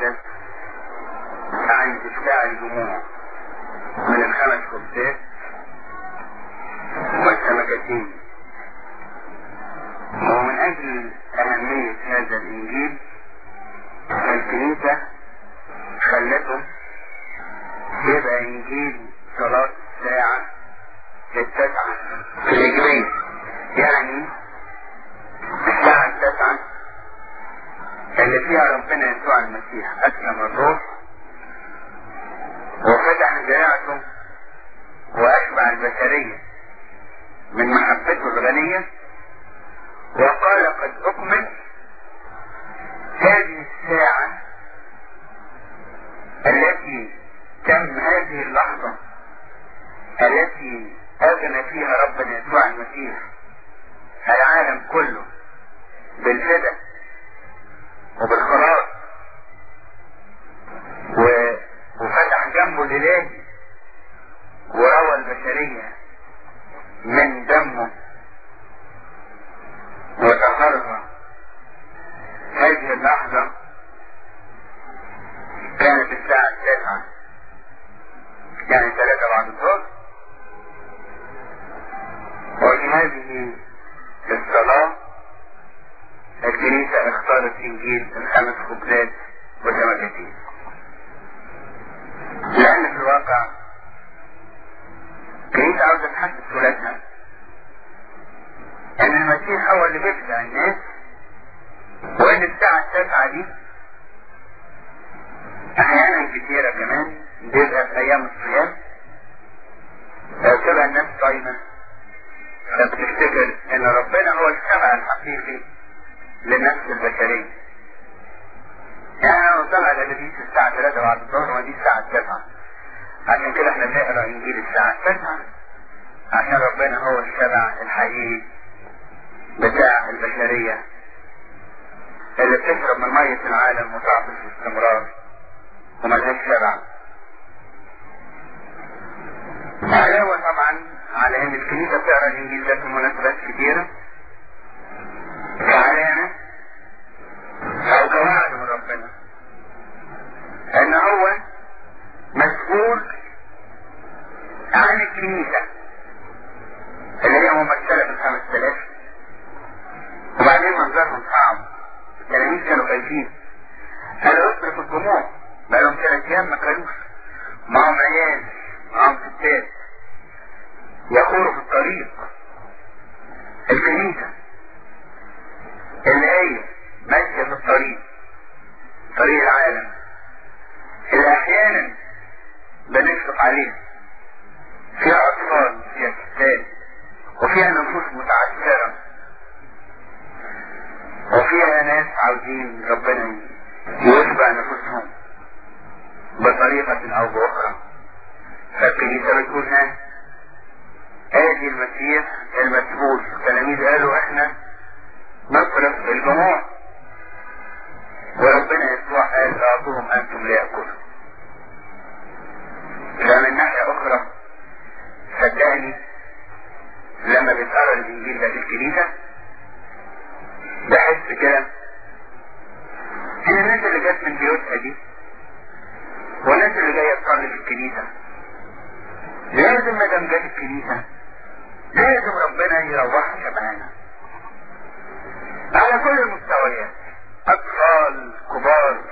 المقدس عن اتباع الجموع من الخمس خبزات والسمكتين ومن اجل اهمية هذا الانجيل الكنيسة خلته يبقى انجيل صلاة ساعة للتسعة في الهجرية يعني الساعة التاسعة اللي فيها ربنا يسوع المسيح أسلم الروح وفتح ذراعته وأشبع البشرية من محبته الغنية وقال قد أكمل هذه الساعة التي تم هذه اللحظة التي أذن فيها ربنا يسوع المسيح العالم كله بالفدى وبالخلاص و... وفتح جنبه الإلهي وروى البشرية من دمه وطهرها هذه اللحظة كانت الساعة التاسعة يعني ثلاثة بعد الظهر وفي هذه الصلاة الكنيسة اختارت انجيل الخمس خبزات وسمكتين لان في الواقع الكنيسة عاوزة تحدث ولادها ان المسيح هو اللي بيبدع الناس وان الساعة التاسعة دي احيانا كتيرة كمان بيبقى في ايام الصيام تبقى الناس صايمة فبتفتكر ان ربنا هو السمع الحقيقي للنفس البشرية يعني انا طلع الادبيس الساعة 3 بعد الظهر ودي الساعة 7 عشان كده احنا بنقرا انجيل الساعة 9 عشان ربنا هو السمع الحقيقي بتاع البشرية اللي بتشرب من مية العالم وتعطش باستمرار وملهاش شبع علاوة طبعا على ان الكنيسة بتقرا الانجيل ده في مناسبات كتيرة كعلامة او كوعد من ربنا ان هو مسؤول عن الكنيسة اللي هي ممثلة بالخمس تلاف وبعدين منظرهم صعب التلاميذ كانوا خايفين قالوا اصرف الجموع بقالهم ثلاث ايام ما كانوش معاهم عيال معاهم ستات يخوروا في الطريق الكنيسة اللي هي ماشية في الطريق طريق العالم اللي احيانا بنشفق عليها فيها اطفال وفيها ستات وفيها نفوس متعثرة وفيها ناس عاوزين ربنا يشبع نفوسهم بطريقة او باخرى فالكنيسة بتقول ها ادي المسيح المسؤول التلاميذ قالوا احنا نصرف الجموع وربنا يسوع قال اعطوهم انتم ليأكلوا فمن ناحية اخرى صدقني لما بتقرا الانجيل ده في الكنيسة بحس كده ان الناس اللي جت من بيوتها دي والناس اللي جاية تصلي في الكنيسة لازم ما دام جت الكنيسة لازم ربنا يروحها شبعانة على كل المستويات اطفال كبار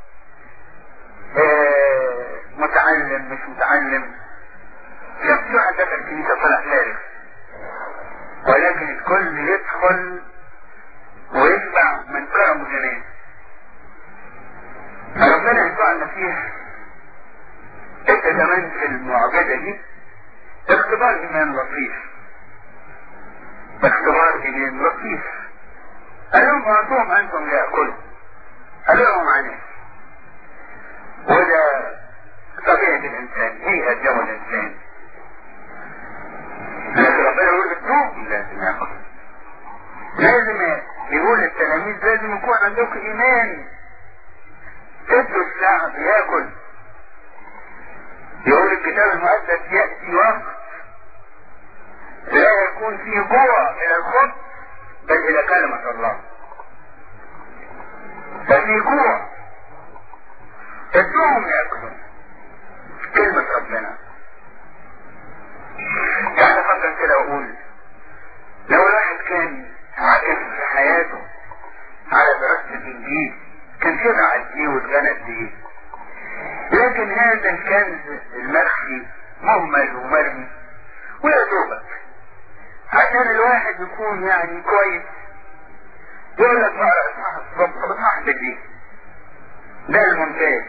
آه، متعلم مش متعلم شفت واحد دخل الكنيسة طلع فارغ ولكن الكل يدخل ويشبع من كرم جنان ربنا يسوع المسيح انت كمان في المعجزة دي اختبار ايمان لطيف اختبار ايمان لطيف قال لهم اعطوهم انتم ياكلوا قال لهم عنه وده طبيعة الانسان هي الجو الانسان لكن ربنا يقول لكم لازم ياكل لازم يقول للتلاميذ لازم يكون عندكم ايمان ادوا الشعب ياكل يقول الكتاب المقدس يأتي وقت لا يكون فيه جوع الى الخبز بل الى كلمة الله ففي جوع ادوهم ياكلوا كلمة ربنا يعني افكر كده واقول لو الواحد كان عاكف في حياته على دراسة الانجيل كان شبع قد ايه واتغنى قد ايه لكن هذا الكنز المخفي مهمل ومرمي ويا دوبك عشان الواحد يكون يعني كويس يقول لك بقرا اصحاح الصبح بصحح بالليل ده الممتاز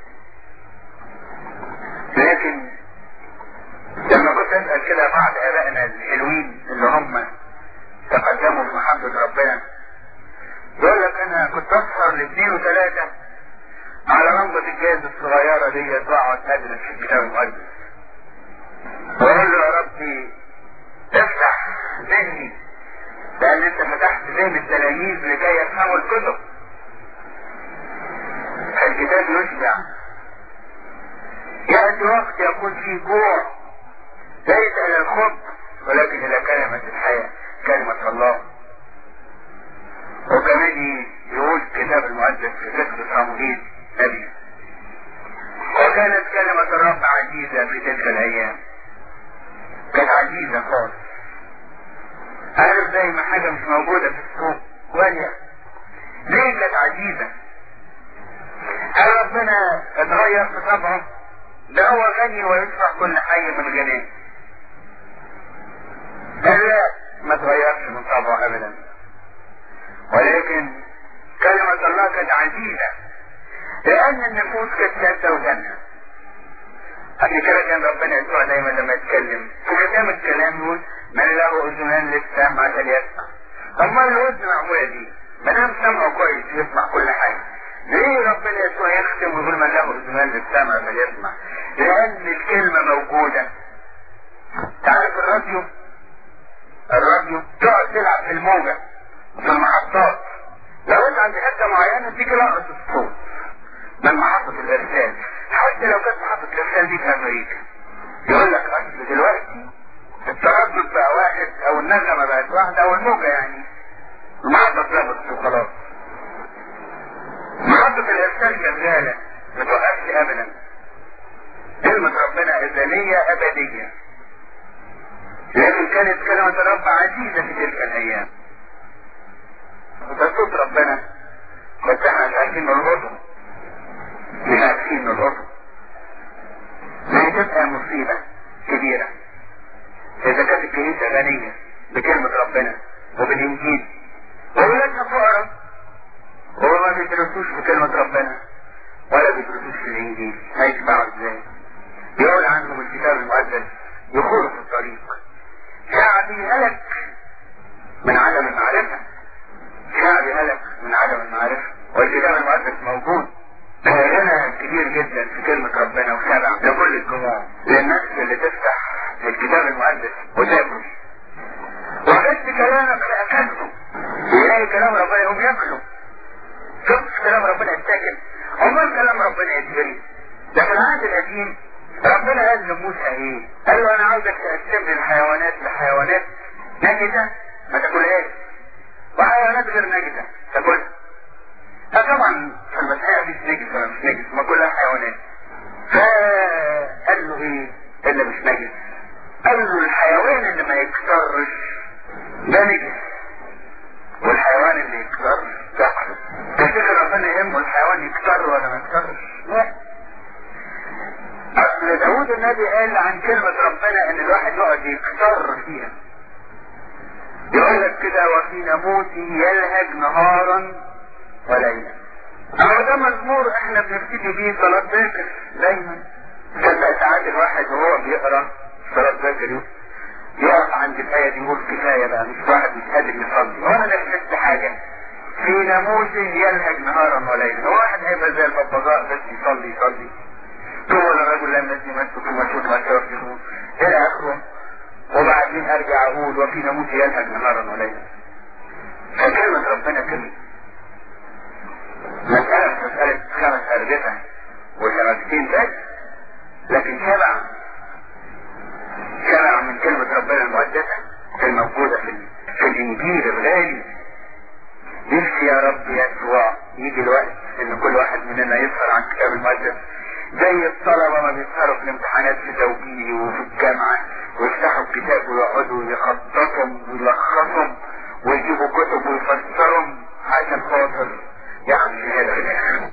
لكن لما كنت اسال كده بعض ابائنا الحلوين اللي هم تقدموا في محبه ربنا يقول لك انا كنت اسهر لاثنين وثلاثه على لمبه الجاز الصغيره دي واقعد ادرس في الكتاب المقدس واقول له يا ربي افتح ذهني لان انت فتحت ذهن التلاميذ لكي يفهموا الكتب الكتاب يشبع يأتي وقت يكون فيه جوع ليس إلى الخبز ولكن إلى كلمة الحياة كلمة الله وكمان يقول الكتاب المقدس في سفر صموئيل نبي وكانت كلمة الرب عزيزة في تلك الأيام كانت عزيزة خالص عارف زي ما حاجة مش موجودة في السوق وهي ليه كانت عزيزة هل ربنا اتغير في طبعه ده هو غني ويدفع كل حي من غناه لا ما تغيرش من طبعه ابدا ولكن كلمة الله كانت عزيزة لأن النفوس كانت سادة وجنة عشان كده كان ربنا يسوع دايما لما يتكلم في ختام الكلام يقول من له اذنان للسمع فليسمع امال الودن معموله دي ما دام سمعه كويس يسمع كل حاجه ليه ربنا يسوع يختم ويقول من له اذنان للسمع فليسمع لان الكلمه موجوده تعرف الراديو الراديو تقعد تلعب في الموجه وفي المحطات لو انت عند حته معينه تيجي لقطه الصوت من محطه الارسال حتى لو كانت محطه الارسال دي في امريكا يقول لك اصل دلوقتي التردد بقى واحد او النغمة بقت واحدة او الموجة يعني المحطة اتلبست وخلاص محطة الارسال شغالة ما توقفش ابدا كلمة ربنا ازلية ابدية لكن كانت كلمة الرب عزيزة في تلك الايام وده صوت ربنا بس احنا مش عارفين نلقطه مش عارفين نلقطه ما تبقى مصيبة كبيرة إذا كانت الكنيسة غنية بكلمة ربنا وبالإنجيل وولادنا فقراء وهو ما بيدرسوش بكلمة ربنا ولا بيدرسوش في الإنجيل هيتبعوا إزاي؟ يقول عنهم الكتاب المقدس يخور في الطريق شعبي هلك من عدم المعرفة شعبي هلك من عدم المعرفة والكتاب المقدس موجود غنى كبير جدا في كلمة ربنا وشبع لكل الجموع للناس اللي تفتح الكتاب المقدس وتاكل وحس كلامك لأكلته يلاقي كلام ربنا يقوم ياكله شوف كلام ربنا يتاكل عمر كلام ربنا يتجري ده في العهد القديم ربنا قال لموسى ايه؟ قال له انا عاوزك تقسم لي الحيوانات لحيوانات نجسة ما تاكلهاش وحيوانات غير نجسة تاكلها فطبعا في المسيحية مفيش نجس ولا مش نجس ما كلها حيوانات فقال له ايه اللي مش نجس قال له الحيوان اللي ما يكسرش ده نجس والحيوان اللي يكسر تاكله تفتكر ربنا يهمه الحيوان يكسر ولا ما يكسرش لا اصل داود النبي قال عن كلمة ربنا ان الواحد يقعد يكسر فيها يقول لك كده وفي ناموسه يلهج نهارا وليلا اهو ده مزمور احنا بنبتدي بيه صلاة باكر دايما تصدق ساعات الواحد وهو بيقرا صلاة باكر يقف عند الآية دي يقول كفاية بقى مش واحد مش قادر يصلي وانا نفذت حاجة في ناموسه يلهج نهارا وليلا هو واحد هيبقى زي الببغاء بس يصلي يصلي طول الرجل لم يسلم يسلك ومشهود ما يرجعون الى اخره وبعدين ارجع اقول وفي ناموسه يلهج نهارا وليلا فكلمة ربنا كلمة مسألة مسألة خمس أرجفة وسمكتين بس لكن شبع شبع من كلمة ربنا المقدسة الموجودة في, في الإنجيل الغالي نفسي يا رب يسوع يجي الوقت ان كل واحد مننا يسهر عن كتاب المقدس زي الطلبة ما بيسهروا في الامتحانات في توجيه وفي الجامعة ويفتحوا الكتاب ويقعدوا يخططهم ويلخصهم ويجيبوا كتب ويفسرهم عشان خاطر ياخد شهادة في الآخر.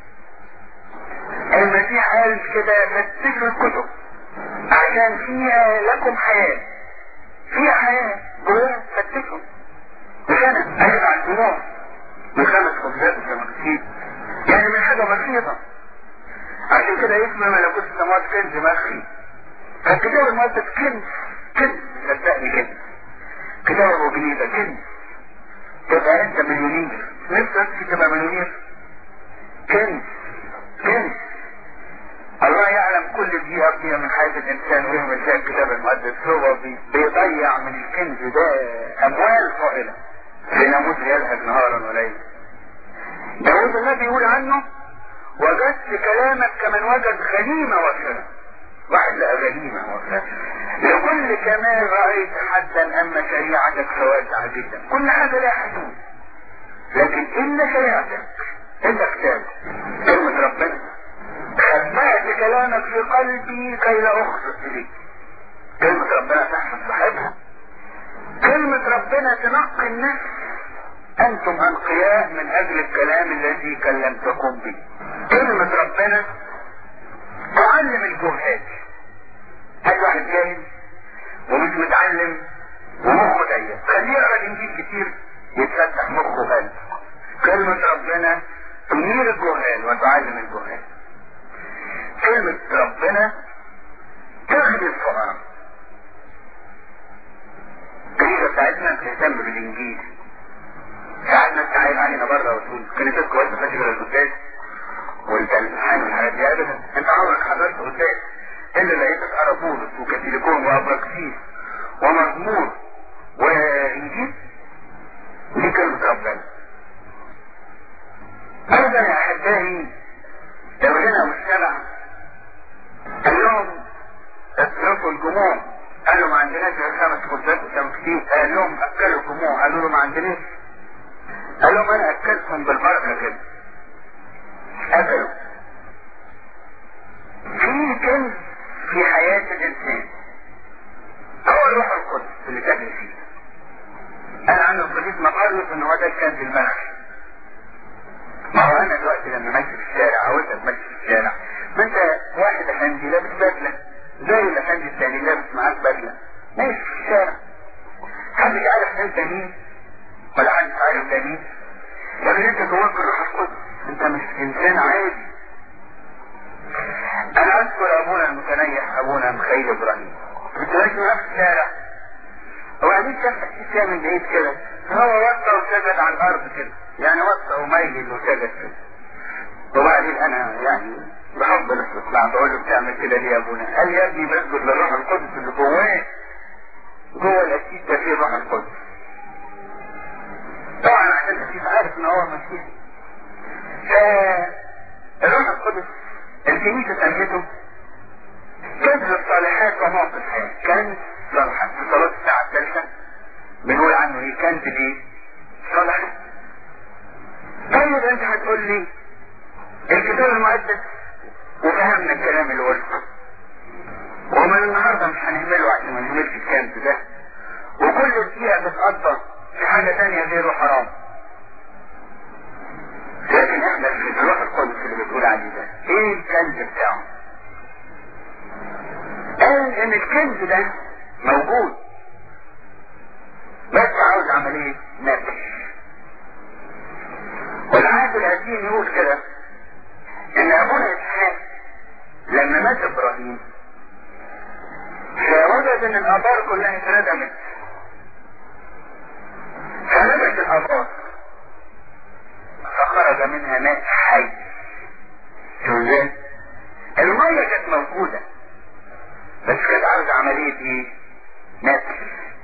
المسيح قال كده فتشوا الكتب عشان فيها لكم حياة فيها حياة جواها فتشوا مش انا اجد على الجموع بخمس خبزات زي ما كتير يعني من حاجة بسيطة عشان كده اسم ملكوت السماوات كنز مخفي فالكتاب المقدس كنز كنز صدقني كنز كتاب ابو جديدة كنز تبقى انت مليونير نفسك تبقى مليونير كنز كنز الله يعلم كل دقيقة فيها من حياة الإنسان ويعمل فيها الكتاب المقدس هو بي- بيضيع من الكنز ده أموال طائلة لنموت يلهج نهارا وليلا داود الله بيقول عنه وجدت كلامك كمن وجد غنيمة وفرة واحد لقى غنيمة وفرة لكل كمال رأيت حدا أما شريعتك فواسعة جدا كل حاجة لها حدود لكن إن شريعتك إلا كتابك كلمة ربنا خبأت كلامك في قلبي كي لا أخطئ إليك كلمة ربنا تحفظ صاحبها كلمة ربنا تنقي النفس أنتم أنقياء من أجل الكلام الذي كلمتكم به كلمة ربنا تعلم الجهال هل واحد جاهل ومش متعلم ومخه ضيق خليه يقرا الانجيل كتير يتفتح مخه وقلبه كلمة ربنا تنير الجهال وتعلم الجهال كلمة ربنا تغني الفقراء الكنيسة بتاعتنا بتهتم بالإنجيل ساعات ناس تعايب علينا بره وتقول كنيستك كويسة فاشلة للقداس والتلحان والحاجات دي أبدا أنت عمرك حضرت قداس إلا لقيت تقرا بولس وكاثوليكون وأبراكسيس ومزمور وإنجيل دي كلمة ربنا أيضا يا أحبائي لو هنا مجتمع قال لهم اصرفوا الجموع قالوا ما عندناش غير خمس خبزات وتمثيل قال لهم اكلوا الجموع قالوا له ما عندناش قال لهم انا اكلتهم بالبركه كده اكلوا في كنز في حياه الانسان هو الروح القدس اللي تجري فيه انا عن القديس مقرر ان هو ده الكنز المخفي ما هو انا دلوقتي لما ماشي في الشارع او انت ماشي في الشارع ما انت واحد افندي لابس بدله زي الافندي الثاني لابس معاك بدله ماشي في الشارع محدش عارف انت مين ولا حد عارف ده مين لكن انت جواك الروح القدس انت مش انسان عادي انا اذكر ابونا المتنيح ابونا مخيل ابراهيم كنت ماشي معاه في الشارع وبعدين شاف حسيت من بعيد كده هو وطى وسجد على الارض كده يعني وطى وميل وسجد كده وبعدين انا يعني بحب الاستطلاع بقول له بتعمل كده ليه يا ابونا؟ قال يا ابني بسجد للروح القدس اللي جواه جوه الاسيس ده فيه الروح القدس طبعا عشان الاسيس عارف ان هو مسيحي فالروح القدس الكنيسه سميته كنز الصالحات ومعطي الحياه كنز صالحات في صلاه الساعه الثالثه بنقول عنه ايه كنز ليه؟ صالحات طيب انت هتقول لي الكتاب المقدس وفهمنا الكلام اللي قلته ومن النهارده مش هنهمله عشان ما نهملش الكنز ده وكل دقيقة بتقضى في حاجة تانية غيره حرام لكن احنا في الروح القدس اللي بتقول عليه ده ايه الكنز بتاعه؟ قال ان الكنز ده موجود بس عاوز عملية نبش والعهد القديم يقول كده ان ابونا اسحاق لما مات ابراهيم فوجد ان الابار كلها اتردمت فنبت الابار فخرج منها ماء حي شو ازاي؟ المية كانت موجودة بس كانت عاوزة عملية ايه؟ نبت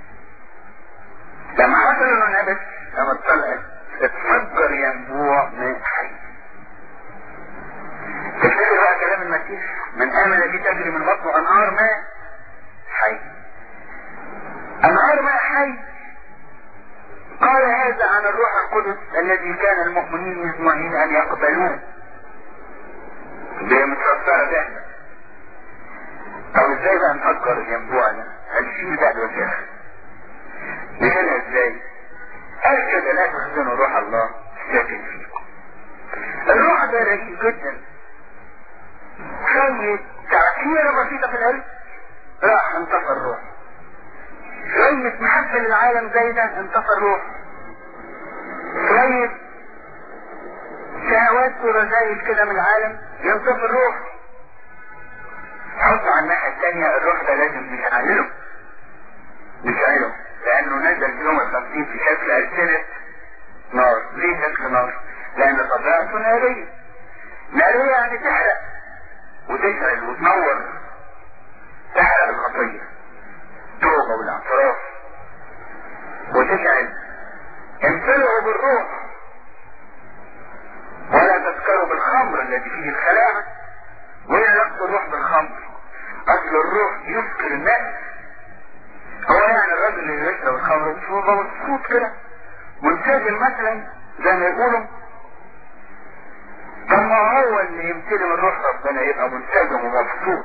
لما حصل انه نبت لما طلعت اتفجر ينبوع ماء حي تفتكر بقى كلام المسيح من امن بي تجري من بطنه انهار ماء حي انهار ماء حي قال هذا عن الروح القدس الذي كان المؤمنين يطمئنون ان يقبلوه بمتأثرة ده طب ازاي بقى نفكر الينبوع ده؟ هنشيل بقى الوسخ نشيلها ازاي؟ قال كده لا تحزنوا روح الله ساكن فيكم الروح ده رهيب جدا شوية تعكيرة بسيطة في القلب راح انتصر روح شوية محبة للعالم زي ده انتصر روح شوية شهوات ورذائل كده من العالم ينطفي الروح حط على الناحية التانية الروح ده لازم نشعله نشعله لأنه نزل في يوم الخمسين في شكل ألسنة نار ليه شكل نار؟ لأن طبيعته نارية نارية يعني تحرق وتشعل وتنور تحرق الخطية توبة والاعتراف وتشعل انفلعوا بالروح ولا تسكروا بالخمر الذي فيه الخلاعة ولا يقتل الروح بالخمر اصل الروح يسكر الناس هو يعني الراجل اللي يشرب الخمر مش هو مبسوط كده منسجم مثلا زي ما يقولوا طب ما هو اللي يمتلي من روح ربنا يبقى منسجم ومبسوط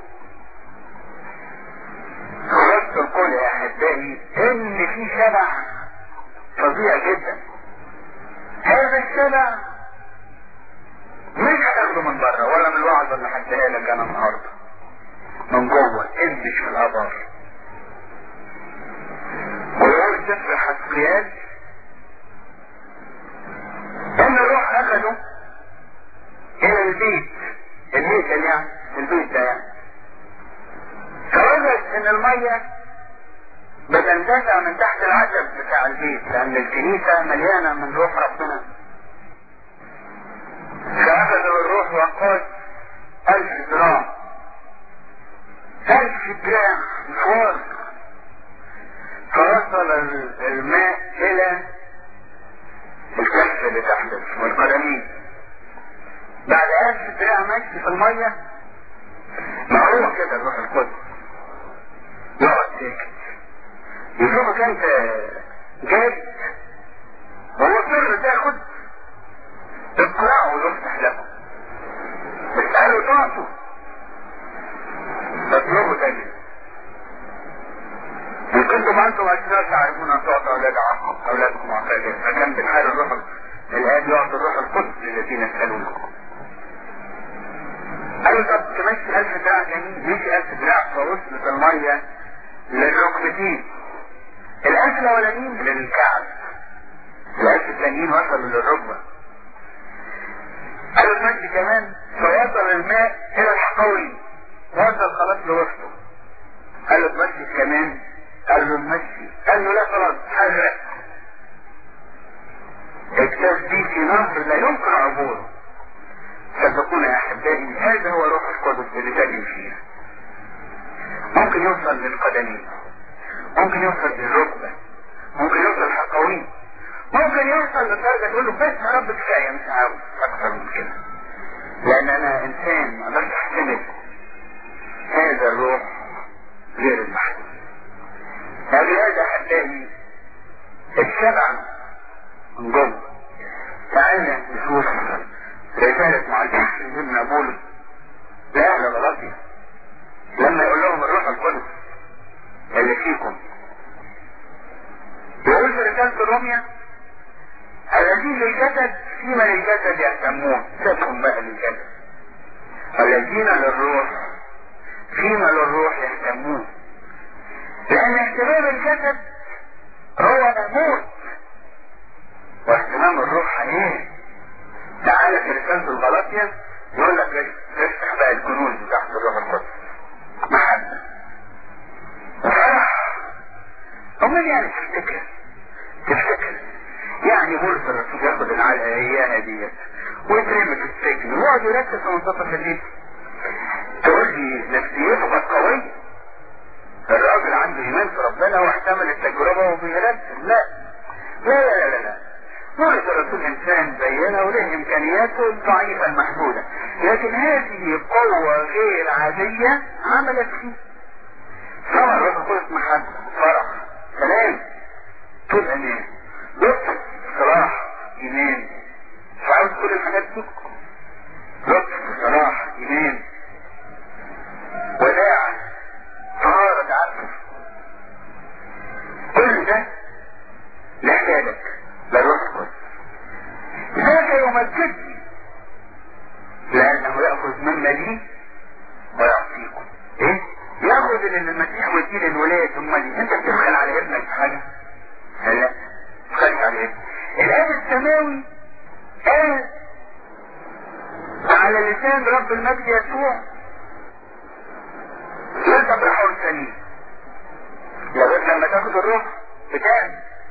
خلاصة القول يا احبائي ان في شبع فظيع جدا هذا الشبع مش هتاخده من بره ولا من الوعظ اللي هديها لك انا النهارده من جوه انبش في الابار ويقول سفر حسقيال ان الروح اخده الى البيت البيت يعني البيت ده يعني فوجد ان المية بتندفع من تحت العتب بتاع البيت لان الكنيسة مليانة من روح ربنا فاخذ الروح وقال الف ذراع الف دراع مشوار فوصل الماء الى الكف اللي تحت والقدمين بعد الف دراع ماشي في المية معروف كده الروح القدس يقعد ساكت يشوفك انت جاد وهو سر تاخد اقرأه ويفتح لكم اسألوا تعطوا تطلبوا تاني إن كنتم أنتم أشرار تعرفون أن تعطوا أولاد عقب أولادكم عقاب فكان بالحال الروح الآب يعطي الروح القدس للذين يسألونه قالوا طب تمشي ألف دراع جميل مشي ألف دراع فوصلت المية للركبتين الألف الأولانيين للكعب الألف الثانيين وصلوا للركبة قالوا تمشي كمان فوصل الماء إلى الحقوي وصل خلاص لوسطه قالوا تمشي كمان قال له المشي قال له لا خلاص حرق اكتاز دي في نهر لا يمكن عبوره صدقونا يا احبائي هذا هو روح القدس اللي تجري فيها ممكن يوصل للقدمين ممكن يوصل للركبة ممكن يوصل حقوين ممكن يوصل لدرجة تقول له بس يا رب كفاية مش عاوز اكثر من كده لان انا انسان ما اقدرش احتمل هذا الروح غير المحدود فبهذا احبائي الشبع من جوه تعالى نشوف رسالة معلم ابن بولس لأهل غلطية لما يقول لهم الروح القدس اللي فيكم يقول في رسالة روميا الذين للجسد فيما للجسد يهتمون سيبهم بقى للجسد الذين للروح فيما للروح يهتمون لأن اهتمام الجسد هو موت واهتمام الروح حياه تعالى في رسالة الغلاطية يقول لك افتح بقى الكنوز تحت الروح القدس محبة وفرح امال يعني تفتكر تفتكر يعني بولس الرسول ياخد العلقة اياها ديت ويترمي في السجن ويقعد يركز في منتصف الليل تقول لي نفسيته كانت قوية الراجل عنده ايمان في ربنا واحتمل التجربة وبيركز لا لا لا لا لا بولس الرسول انسان زينا وله امكانياته الضعيفة المحدودة لكن هذه قوة غير عادية عملت فيه طبعا الروح القدس محبة فرح سلام طول امان لطف صلاح ايمان فعاوز كل الحاجات دي لي ويعطيكم ايه ياخد المسيح ويديه للولاد امال انت بتبخل على ابنك في حاجه لا بتبخل على ابنك الاب السماوي قال على لسان رب المجد يسوع لا تبرحوا السليم لغايه لما تاخد الروح بتاعي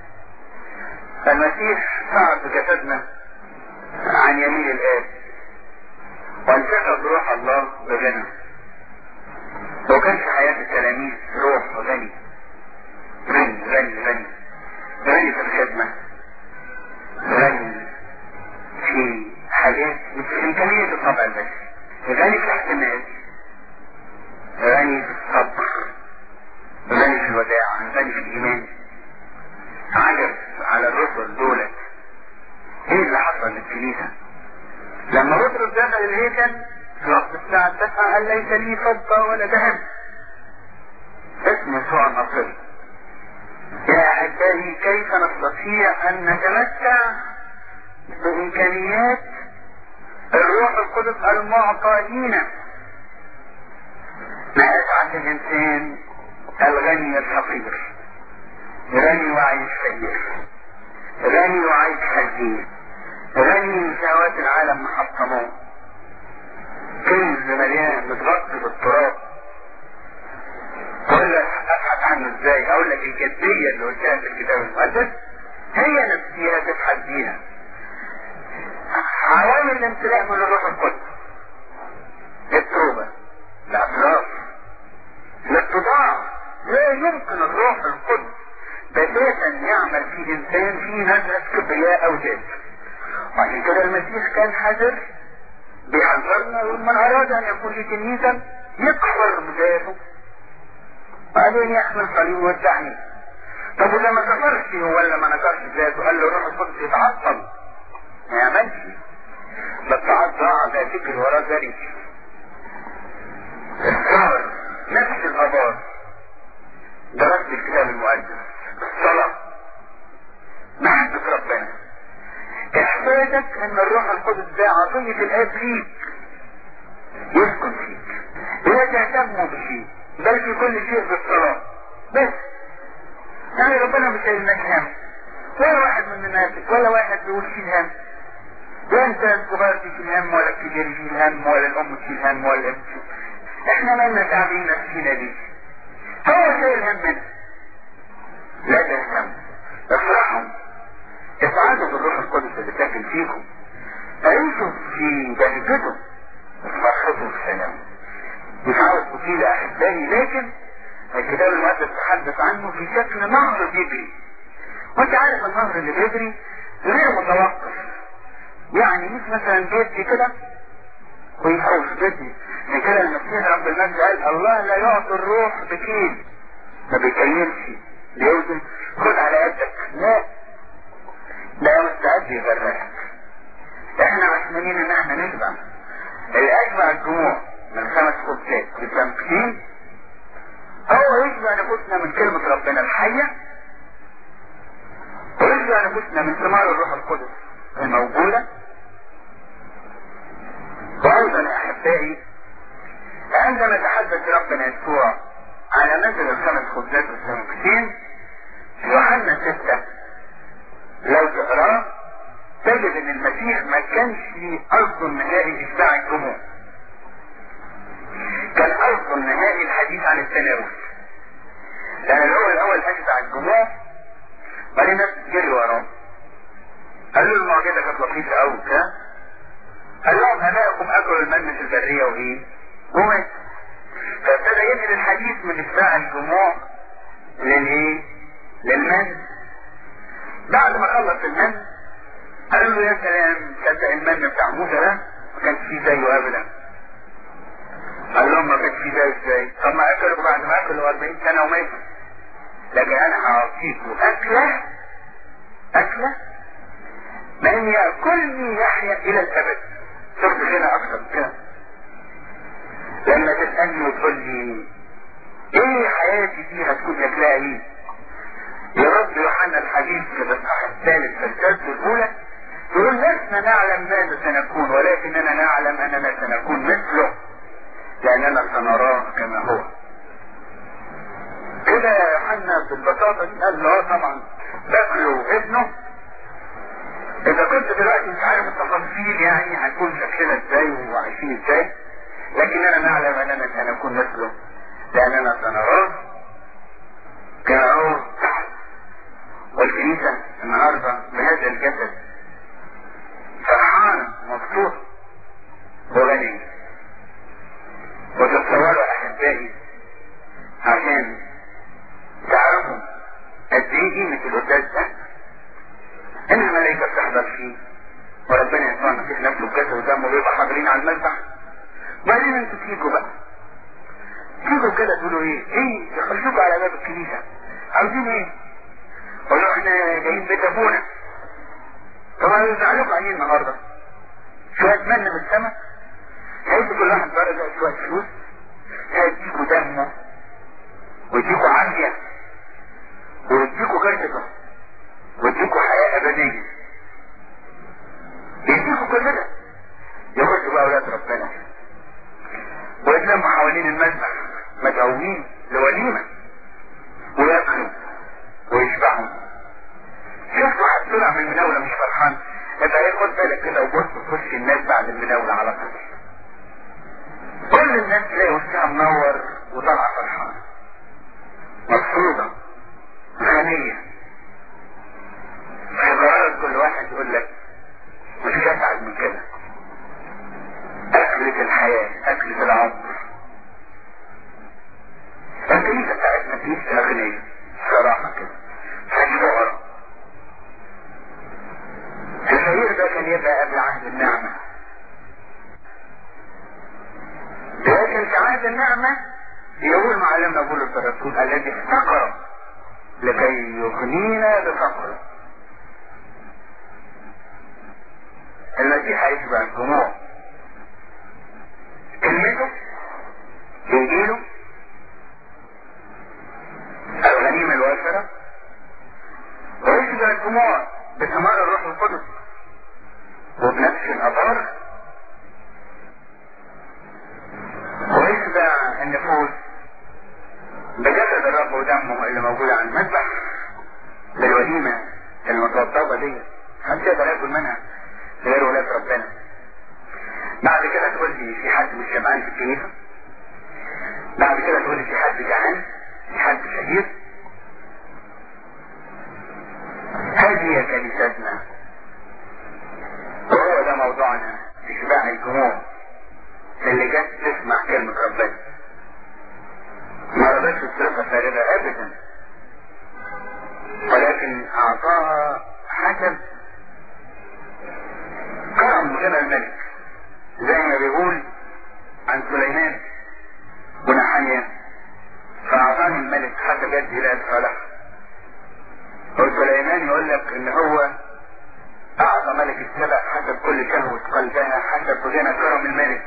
المسيح صعد بجسدنا عن يمين الآب وانتقل روح الله بغنى وكان في حياة التلاميذ روح غني غني غني غني غني في الخدمة غني في حاجات مش إمكانية الطبع البشري غني في الاحتمال غني في الصبر غني في الوداع غني في الإيمان عجب على الرسل دولت ايه اللي حصل للكنيسة لما بطرس دخل الهيكل في وقت الساعة التاسعة قال ليس لي فضة ولا ذهب اسم يسوع النصري يا أحبائي كيف نستطيع أن نتمتع بإمكانيات الروح القدس المعطى لينا ما أسعد الإنسان الغني الفقير غني وعيش فقير غني وعيش حزين غني شهوات العالم محطمون كنز مليان متغطي بالتراب اقول لك ابحث عنه ازاي اقول لك الجدية اللي قلتها في الكتاب المقدس هي نفسها تبحث بيها عوامل الامتلاء من الروح القدس التوبة الاعتراف الاتضاع لا يمكن الروح القدس بتاتا يعمل في انسان في نزعة كبرياء او ذات وعشان كده المسيح كان حذر بيحذرنا ومن اراد ان يكون لي تلميذا يكفر بذاته وبعدين يحمل صليب ويتبعني طب واذا ما كفرش هو ولا ما نكرش ذاته قال له روح القدس يتعطل ما يعملش بس ضاع ده فكر وراه ذلك السهر نفس الابار درست الكتاب المقدس الصلاة محبة ربنا احساسك ان الروح القدس ده عطية الاب ليك يسكن فيك لا تهتموا بشيء بل في كل شيء بالصلاة بس يعني ربنا مش هيلناش هم ولا واحد من الناس ولا واحد بيقول شيل هم لا انت الصغير تشيل هم ولا الكبير يشيل هم ولا الام تشيل هم ولا الابن احنا مالنا تعبين نفسينا ليه هو شايل همنا لا تهتم افرحوا افعلوا بالروح القدس اللي ساكن فيكم عيشوا في بهجته وفرحته في سلامه مش عاوز تطيل احبائي لكن الكتاب المقدس تحدث عنه في شكل نهر بيجري وانت عارف النهر اللي بيجري غير متوقف يعني مش مثلا بيدي كده ويحوش بيدي من كده المسيح رب المجد قال الله لا يعطي الروح بكيل ما بيكيلش بيوزن خد على قدك لا لا مستعد يغرقك احنا عشمانين ان احنا نشبع الاجمع الجموع من خمس خبزات بتمكين هو يشبع نفوسنا من كلمة ربنا الحية ويشبع نفوسنا من ثمار الروح القدس الموجودة وايضا يا احبائي عندما تحدث ربنا يسوع على مثل الخمس خبزات والسمكتين في يوحنا ستة لو تقراه تجد ان المسيح ما كانش قصده النهائي اشباع الجموع كان قصده النهائي الحديث عن التناول لان هو الاول اشبع الجموع بعدين الناس تجري وراه قال له المعجزه كانت لطيفه قوي كده قال لهم ابائكم اكلوا المن في البريه وايه؟ ومات فابتدى ينقل الحديث من اتباع الجموع للايه؟ للمن بعد ما خلص المن قالوا له يا سلام تصدق المن بتاع موسى ده ما كانش فيه زيه ابدا قال لهم ما كانش فيه زيه ازاي؟ طب ما اكلوا بعد ما اكلوا 40 سنه وماتوا لكن انا هعطيكم اكله اكله من ياكلني يحيا الى الابد شفت هنا اكثر كده لما تسألني وتقول لي ايه حياتي دي هتكون شكلها ايه يرد يوحنا الحديث في الاصحاح الثالث في الرسالة الاولى يقول لسنا نعلم ماذا سنكون ولكننا نعلم اننا سنكون مثله لأننا سنراه كما هو كده يا يوحنا بالبساطة دي قال له اه طبعا باكله ابنه اذا كنت دلوقتي مش عارف التفاصيل يعني هنكون شكلنا ازاي وعايشين ازاي لكننا نعلم اننا سنكون مثله لاننا سنراه كما هو والكنيسة النهاردة بهذا الجسد فرحانة مبسوطة وغنية وتتصوروا احبائي عشان تعرفوا قد ايه قيمة القداس ده ان الملائكة بتحضر فيه وربنا يسوع المسيح نفسه بجسد ودمه بيبقى حاضرين على المذبح وبعدين انتوا تيجوا بقى تيجوا كده تقولوا ايه ايه يخشوكوا على باب الكنيسة عاوزين ايه قولوا احنا جايين بيت ابونا طب هيزعلوكوا عليه النهارده شوية من من السماء هيدي كل واحد درجة شوية فلوس هيديكوا دمه ويديكوا عافية ويديكوا جسده ويديكوا حياة أبدية يديكوا كل ده يخشوا بقى أولاد ربنا ويتلموا حوالين المذبح مدعوين لوليمة وياكلوا ويشبعوا شفت واحد طلع من المناولة مش فرحان يبقى ايه خد بالك كده وبص تخش الناس بعد المناولة على طول كل الناس تلاقي وشها منور وطالعة فرحان مبسوطة غنية فيقرر كل واحد يقول لك مش اسعد من كده أكلة الحياة أكلة العمر الكنيسة بتاعتنا كنيسة أغنية صراحة كده فالشعراء الفقير ده كان يبقى قبل عهد النعمة لكن في عهد النعمة يقول معلمنا بولس الرسول الذي افتقر لكي يغنينا بفقره المسيح هيشبع الجموع كلمته انجيله الغنيمة الوافرة ويشبع الجموع بثمار الروح القدس وبنفس الابار ويشبع النفوس بجسد الرب ودمه اللي موجود على المذبح بالوليمة المتوضبة دي محدش يقدر ياكل منها غير ولاد ربنا بعد كده تقول لي في حد مش شبعان في الكنيسة بعد كده تقول لي في حد جعان في حد شهيد هذه هي كنيستنا وهو ده موضوعنا اشباع الجموع اللي جت تسمع كلمة ربنا ما رضتش تصرفها فارغة ابدا ولكن اعطاها حسب كرم غنى الملك زي ما بيقول عن سليمان ونحانيا فاعطاني الملك حسب يد هلال صالح وسليمان يقول لك ان هو اعطى ملك السبع حسب كل شهوة قلبها حسب غنى كرم الملك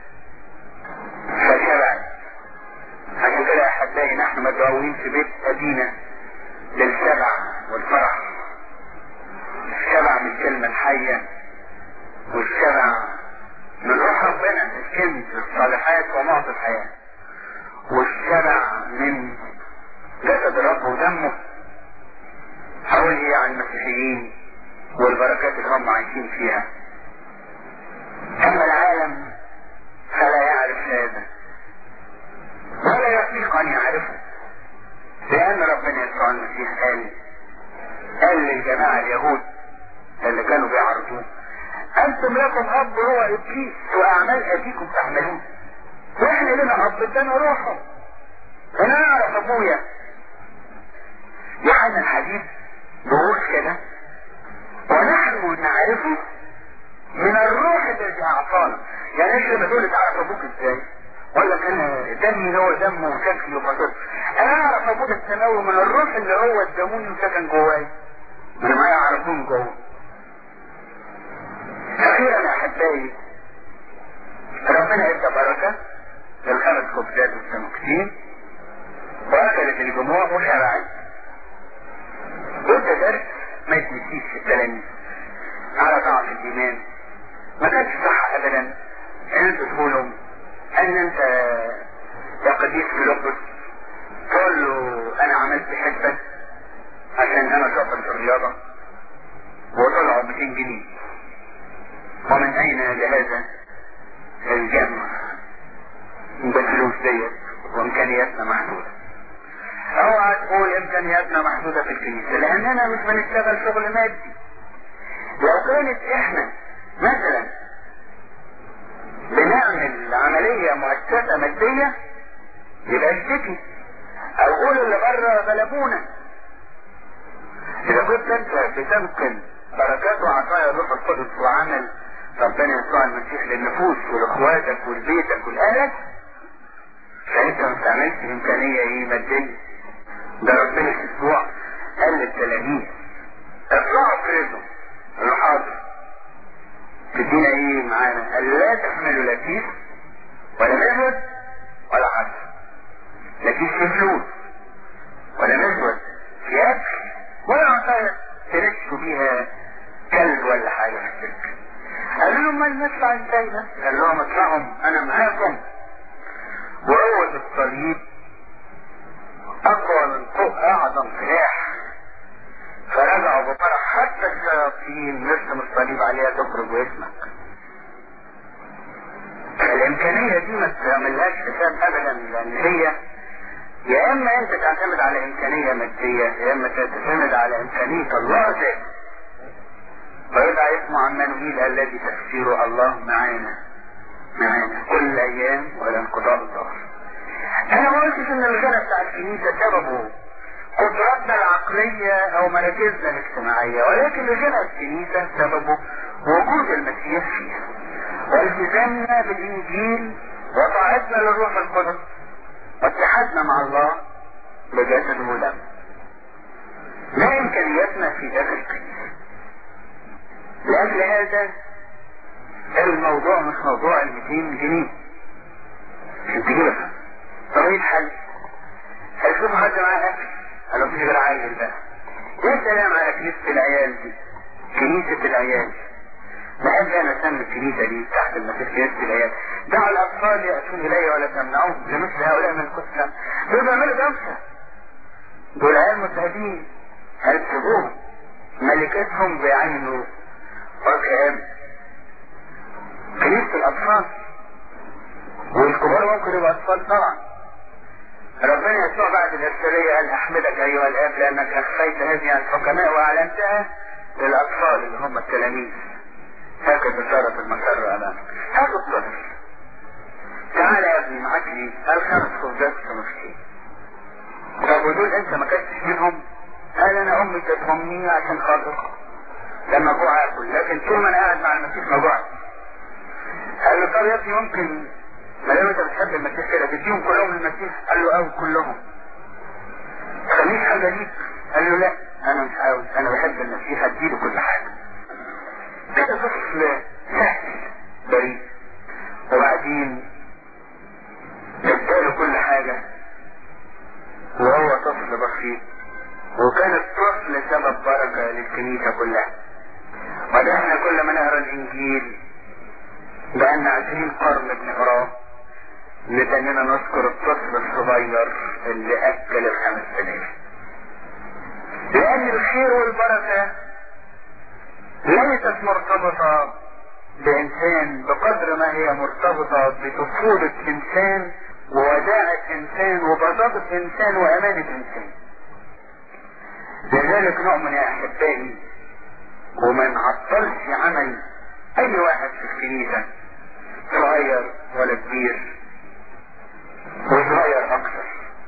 فشبعت عشان كده يا احبائي نحن مدعوين في بيت ابينا للشبع والفرح الشبع من الكلمة الحية والشبع من روح ربنا الكنز الصالحات ومعطي الحياة والشبع من جسد الرب ودمه حول ايه عن المسيحيين والبركات اللي هم عايشين فيها اما العالم فلا يعرف هذا ولا يطيق ان يعرفه لان ربنا يسوع المسيح قال قال للجماعة اليهود اللي كانوا بيعرضوه انتم لكم اب هو ابليس واعمال ابيكم تعملون واحنا لنا اب ادانا روحه انا اعرف ابويا يوحنا الحديث بيقول كده ونحن نعرفه من الروح الذي اعطانا يعني ايش لما تقول تعرف ابوك ازاي ولا كان دمي هو دمه وشكلي وبصر انا اعرف ابوك السماوي من الروح اللي هو اداموني وسكن جواي انا ما يعرفون جوه اخيرا يا احبائي ربنا ادى بركه للخمس خبزات والسمكتين واكلت الجموع وشبعت وده درس ما يتنسيش في التلاميذ على ضعف الايمان ما كانش صح ابدا ان انتوا تقولوا ان انت الجمع بالفلوس ديت وامكانياتنا محدودة اوعى تقول امكانياتنا محدودة في الكنيسة لاننا مش بنشتغل شغل مادي لو كانت احنا مثلا بنعمل عملية مؤسسة مادية يبقى اشتكي او قول اللي بره غلبونا اذا كنت انت بتنقل بركات وعطايا الروح القدس وعمل ربنا يسوع المسيح للنفوس ولاخواتك ولبيتك ولاهلك فانت ما بتعملش امكانيه ايه ماديه ده ربنا في اسبوع قال للتلاميذ اطلعوا كريزو قالوا حاضر تدينا ايه معانا قال لا تحملوا لا كيس ولا مزود ولا حصر لا كيس في فلوس ولا مزود في اكل ولا عطايا ترشوا بيها كلب ولا حاجه في السكه قالوا لهم ما نطلع ازاي بس قال لهم اطلعهم انا معاكم وقوة الصليب اقوى من فوق اعظم سلاح فرجعوا بفرح حتى الشياطين نرسم الصليب عليها تخرج واسمك الامكانية دي ما تعملهاش حساب ابدا لان هي يا اما انت تعتمد على امكانية مادية يا اما تعتمد على امكانية الله ذاته ويدعى اسمه عمانوئيل الذي تفسيره الله معانا معانا كل ايام ولا انقضاء الظهر انا ما قلتش ان الغنى بتاع الكنيسة سببه قدراتنا العقلية او مراكزنا الاجتماعية ولكن الغنى الكنيسة سببه وجود المسيح فيها والتزامنا بالانجيل وطاعتنا للروح القدس واتحادنا مع الله بجسد ودم ما امكانياتنا في داخل الكنيسة لأجل هذا الموضوع مش موضوع ال 200 جنيه عشان تجيبها طريقة حل هيشوفوا حد معاه أكل قالوا مفيش غير عيل بقى يا سلام على كنيسة العيال دي كنيسة العيال بحب انا اسمي الكنيسة دي تحت المسيح كنيسة العيال دعوا الاطفال يأتون الي ولا تمنعوهم لمثل هؤلاء من القسم دول بيعملوا دوشة دول عيال متهدين هيسيبوهم ملكتهم بعينه وكأب كنيسة الأطفال والكبار ممكن يبقى أطفال طبعا ربنا يسوع بعد الإرسالية قال أحمدك أيها الآب لأنك أخفيت هذه عن الحكماء وأعلنتها للأطفال اللي هم التلاميذ هكذا صارت المسار أمامك هذا الطفل تعال يا ابني معاك لي قال خمس خبزات ومسكين طب ودول أنت ما كنتش منهم قال أنا أمي تتهمني عشان خاطر لما جوع اكل لكن طول ما انا قاعد مع المسيح ما جوعت قال له طب يا ابني ممكن ما دام انت بتحب المسيح كده تديهم كلهم للمسيح قال له او كلهم خليك حاجه ليك قال له لا انا مش عاوز انا بحب المسيح اديله كل حاجه كده طفل سهل بريء وبعدين اداله كل حاجه وهو طفل بسيط وكان الطفل سبب بركه للكنيسه كلها وده احنا كل ما نقرا الانجيل بقالنا عشرين قرن بنقراه لتننا نذكر الطفل الصغير اللي اكل الخمس سنين لان الخير والبركة ليست مرتبطة بانسان بقدر ما هي مرتبطة بطفولة انسان ووداعة انسان وبساطة انسان وامانة انسان لذلك نؤمن يا احبائي وما نعطلش عمل اي واحد في الكنيسة صغير ولا كبير وصغير اكثر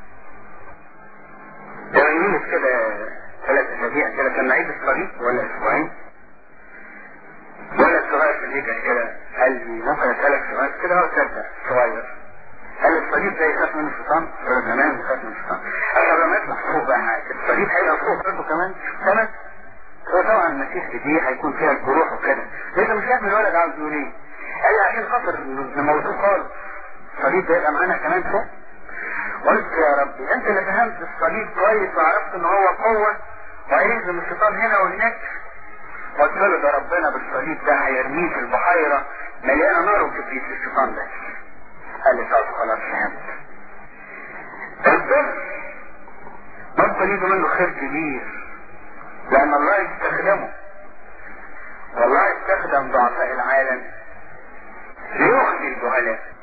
تمنيت كده ثلاث اسابيع كده كان نعيد الصليب ولا اسبوعين ولا الصغير في الهيكل كده قال لي ممكن اسالك سؤال كده هو صدق صغير قال الصليب ده يخاف من الشيطان؟ قال له تمام يخاف من الشيطان قال لما يطلع فوق بقى الصليب هيبقى فوق برضه كمان سنة هو طبعا المسيح دي هيكون فيها الجروح وكده لسه مش فاهم الولد عاوز يقول ايه قال لي عشان خاطر نموتوه خالص الصليب ده يبقى معانا كمان فوق قلت يا ربي انت اللي فهمت الصليب كويس وعرفت ان هو قوة وهيهزم الشيطان هنا وهناك قلت له ده ربنا بالصليب ده هيرميه في البحيرة مليانة نار وكبريت الشيطان ده قال لي طب خلاص فهمت الطفل ممكن يجي منه خير كبير لأن الله يستخدمه والله استخدم ضعفاء العالم ليخزي الجهلاء